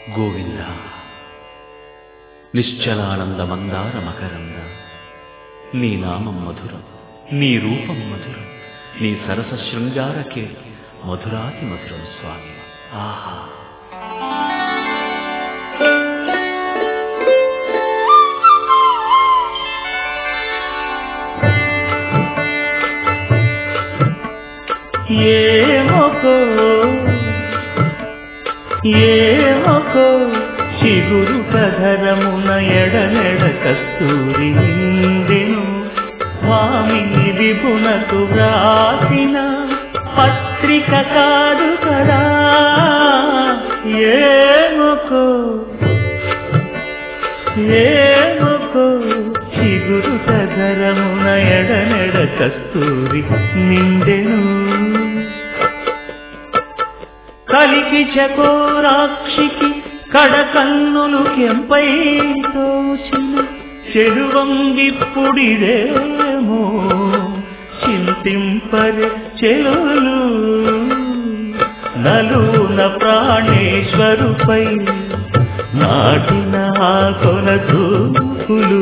గోవింద నిశ్చలానంద మందార మకరంద నీ నామం మధురం నీ రూపం మధురం నీ సరస శృంగారకే మధురాతి మధురం స్వామి ఆహా ఏమొకో ఏమొకో చిగురు కధరమున ఎడనెడ కస్తూరి నిందెను స్వామి విభునకు వ్రాసిన పత్రిక కాదు కదా ఏమొకో ఏమొకో చిగురు కధరమున ఎడనెడ కస్తూరి నిండెను కలికి చకోరాక్షికి కడకన్నులు కెంపై తోచిన చెరువం విప్పుడిదేమో చింతింపరే చెలులు నలున ప్రాణేశ్వరుపై నాటిన ఆ కొన చూపులు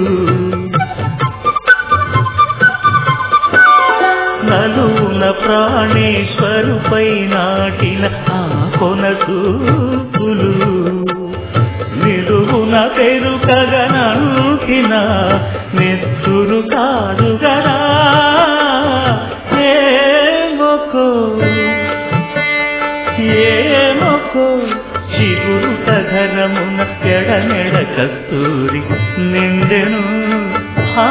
నలున ప్రాణేశ్వరుపై నాటిన ఆ కొన చూపులు నిలువున పెరుకగనంటిన నెత్తురు కాదు గదా ఏమొకో ఏమొకో చిగురు కధరమున ఎడనెడ కస్తూరి నిండెను హా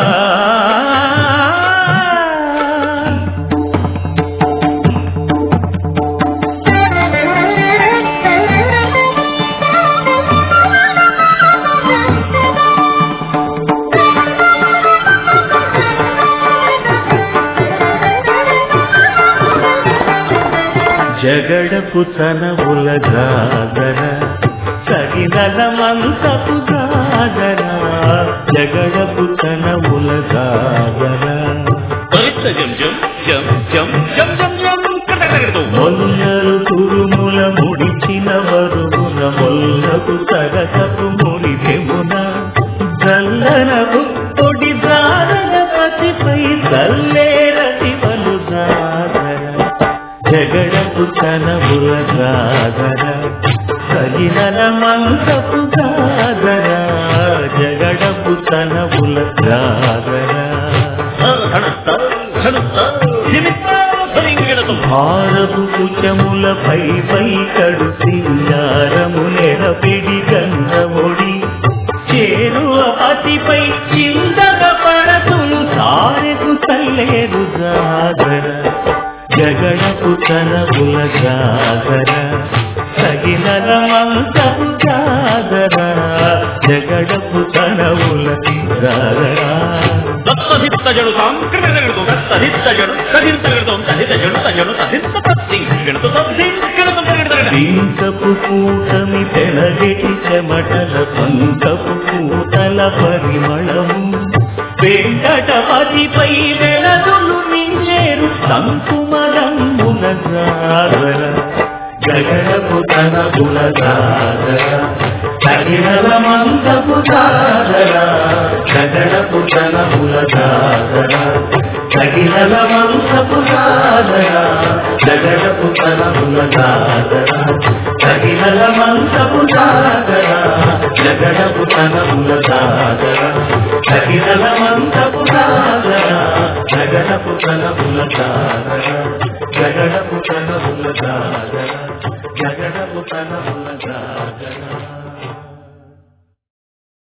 జగడపు తనవుల జాగర సగినల మంతపు జాగర జగడపు తనవుల జాగర పరిత జం జం జం జం జం జం జం కటకటకటో. మొల్లలు తురుముల ముడిచిన వరుగున మొల్లపు సరసపు మురిదెమున జల్లనపు పొడి జారన పతిపై చల్లేర శివలు జాగర జగడపు కనబుల జాగర సగినల మంతపు జాగర జగడపు కనబుల జాగర ధనస్త, ధనస్త, ధిమిత్త, ధరింగిడతో. భారపు కుచములపై పై కడు సింగారము నెరపిడి గంధముడి చేరువ అతిపై చిందగ పడతులు సారెకు తల్లేరు జాగర జగడపు తనబుల జాగర తగినల మంతపు జాగర జగడపు తనబుల జాగర దత్తధిత్త జడు తాం కటకటకటతో. దత్తధిత్త జడు, తధింతగడతో, తధిత జడు, తజడు, తధింత తత్తింగిడతో, తద్దింగిడతో, తగిడతగడ. పింకపు కూటమి తెలగెటి చెమటల పంకపు కూతల పరిమళము వెంకటపతిపై వెలదులు నింజేరు సంకుమరంబుల జాగర జగడపు తనబుల జాగర తగినల మందపు జాగర జగడపు తనబుల జాగర తగినల మందపు జాగర జగడపు తనబుల జాగర తగినల మందపు జాగర జగడపు తనబుల జాగర తగినల మందపు జాగర జగడపు తనబుల జాగర జగడపు తనబుల జాగర జగడపు తనబుల జాగర